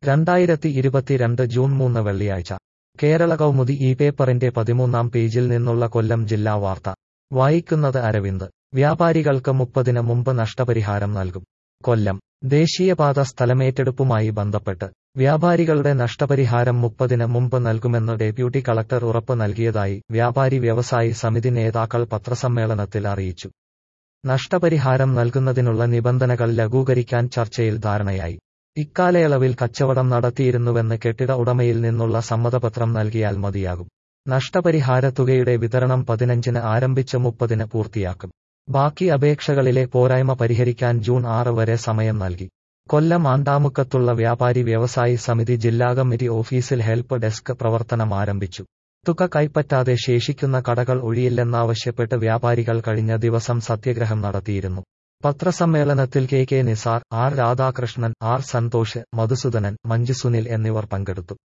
രണ്ടായിരത്തി ഇരുപത്തിരണ്ട് ജൂൺ മൂന്ന് വെള്ളിയാഴ്ച കേരള കൗമുദി ഈ പേപ്പറിന്റെ പതിമൂന്നാം പേജിൽ നിന്നുള്ള കൊല്ലം ജില്ലാ വാർത്ത വായിക്കുന്നത് അരവിന്ദ് വ്യാപാരികൾക്ക് മുപ്പതിന് മുമ്പ് നഷ്ടപരിഹാരം നൽകും കൊല്ലം ദേശീയപാത സ്ഥലമേറ്റെടുപ്പുമായി ബന്ധപ്പെട്ട് വ്യാപാരികളുടെ നഷ്ടപരിഹാരം മുപ്പതിന് മുമ്പ് നൽകുമെന്ന് ഡെപ്യൂട്ടി കളക്ടർ ഉറപ്പ് നൽകിയതായി വ്യാപാരി വ്യവസായി സമിതി നേതാക്കൾ പത്രസമ്മേളനത്തിൽ അറിയിച്ചു നഷ്ടപരിഹാരം നൽകുന്നതിനുള്ള നിബന്ധനകൾ ലഘൂകരിക്കാൻ ചർച്ചയിൽ ധാരണയായി ഇക്കാലയളവിൽ കച്ചവടം നടത്തിയിരുന്നുവെന്ന് കെട്ടിട ഉടമയിൽ നിന്നുള്ള സമ്മതപത്രം നൽകിയാൽ മതിയാകും നഷ്ടപരിഹാര തുകയുടെ വിതരണം പതിനഞ്ചിന് ആരംഭിച്ച് മുപ്പതിന് പൂർത്തിയാക്കും ബാക്കി അപേക്ഷകളിലെ പോരായ്മ പരിഹരിക്കാൻ ജൂൺ ആറ് വരെ സമയം നൽകി കൊല്ലം ആണ്ടാമുക്കത്തുള്ള വ്യാപാരി വ്യവസായി സമിതി ജില്ലാ കമ്മിറ്റി ഓഫീസിൽ ഹെൽപ്പ് ഡെസ്ക് പ്രവർത്തനം ആരംഭിച്ചു തുക കൈപ്പറ്റാതെ ശേഷിക്കുന്ന കടകൾ ഒഴിയില്ലെന്നാവശ്യപ്പെട്ട് വ്യാപാരികൾ കഴിഞ്ഞ ദിവസം സത്യഗ്രഹം നടത്തിയിരുന്നു പത്രസമ്മേളനത്തിൽ K K Nisar R Radhakrishnan R Santhosh Madhusoodanan Manju Sunil എന്നിവർ പങ്കെടുത്തു